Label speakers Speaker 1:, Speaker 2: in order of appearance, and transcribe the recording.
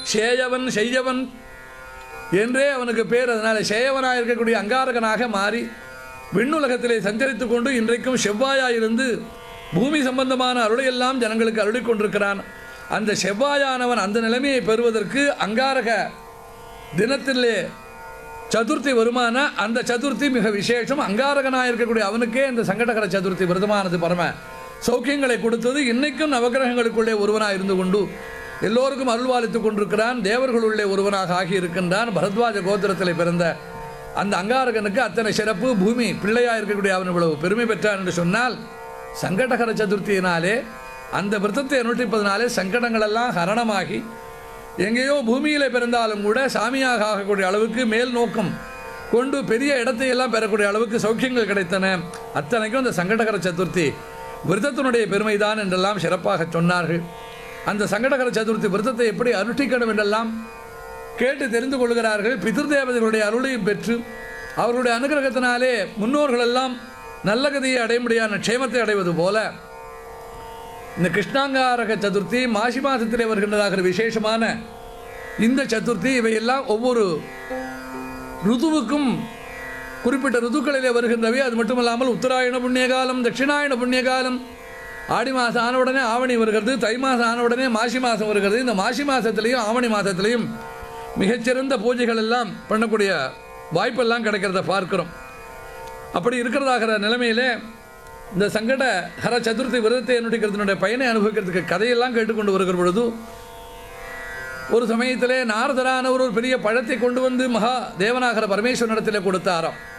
Speaker 1: சேயவன் செய்யவன் என்றே அவனுக்கு பேர் அதனால சேயவனாக இருக்கக்கூடிய அங்காரகனாக மாறி விண்ணுலகத்திலே சஞ்சரித்துக் கொண்டு இன்றைக்கும் செவ்வாயாயிருந்து பூமி சம்பந்தமான அருளையெல்லாம் ஜனங்களுக்கு அருளிக் கொண்டிருக்கிறான் அந்த செவ்வாயானவன் அந்த நிலைமையை பெறுவதற்கு அங்காரக தினத்திலே சதுர்த்தி வருமான அந்த சதுர்த்தி மிக விசேஷம் அங்காரகனாக இருக்கக்கூடிய அவனுக்கே இந்த சங்கடகர சதுர்த்தி விரதமானது பரம சௌக்கியங்களை கொடுத்தது இன்னைக்கும் நவகிரகங்களுக்குள்ளே ஒருவனாக இருந்து கொண்டு எல்லோருக்கும் அருள்வாளித்துக் கொண்டிருக்கிறான் தேவர்களுள்ளே ஒருவனாக ஆகியிருக்கின்றான் பரத்வாஜ கோத்திரத்திலே பிறந்த அந்த அங்காரகனுக்கு அத்தனை சிறப்பு பூமி பிள்ளையாக இருக்கக்கூடிய அவன் இவ்வளவு பெருமை பெற்றான் என்று சொன்னால் சங்கடகர சதுர்த்தியினாலே அந்த விரதத்தை அனுஷ்டிப்பதனாலே சங்கடங்களெல்லாம் ஹரணமாகி எங்கேயோ பூமியில் பிறந்தாலும் கூட சாமியாக ஆகக்கூடிய அளவுக்கு மேல் நோக்கம் கொண்டு பெரிய இடத்தை எல்லாம் பெறக்கூடிய அளவுக்கு சௌக்கியங்கள் கிடைத்தன அத்தனைக்கும் அந்த சங்கடகர சதுர்த்தி விரதத்தினுடைய பெருமைதான் என்றெல்லாம் சிறப்பாக சொன்னார்கள் அந்த சங்கடகர சதுர்த்தி விரதத்தை எப்படி அனுஷ்டிக்கணும் என்றெல்லாம் கேட்டு தெரிந்து கொள்கிறார்கள் பிதிர் தேவதைகளுடைய அருளையும் பெற்று அவர்களுடைய அனுகிரகத்தினாலே முன்னோர்கள் எல்லாம் நல்ல கதியை அடைய முடியாத க்ஷேமத்தை அடைவது போல இந்த கிருஷ்ணாங்காரக சதுர்த்தி மாசி மாதத்திலே வருகின்றதாக விசேஷமான இந்த சதுர்த்தி இவையெல்லாம் ஒவ்வொரு ருதுவுக்கும் குறிப்பிட்ட ருதுக்களிலே வருகின்றவை அது மட்டுமல்லாமல் உத்தராயண புண்ணியகாலம் தட்சிணாயண புண்ணியகாலம் ஆடி மாதம் ஆன உடனே ஆவணி வருகிறது தை மாதம் ஆன உடனே மாசி மாதம் வருகிறது இந்த மாசி மாதத்திலையும் ஆவணி மாதத்திலையும் மிகச்சிறந்த பூஜைகள் எல்லாம் பண்ணக்கூடிய வாய்ப்பெல்லாம் கிடைக்கிறத பார்க்கிறோம் அப்படி இருக்கிறதாகிற நிலைமையிலே இந்த சங்கட ஹர சதுர்த்தி விரதத்தை அனுஷ்டிக்கிறதுனுடைய பயனை அனுபவிக்கிறதுக்கு கதையெல்லாம் கேட்டுக்கொண்டு வருகிற பொழுது ஒரு சமயத்திலே நாரதரானவர் ஒரு பெரிய பழத்தை கொண்டு வந்து மகா தேவனாகர பரமேஸ்வரனிடத்திலே கொடுத்தாராம்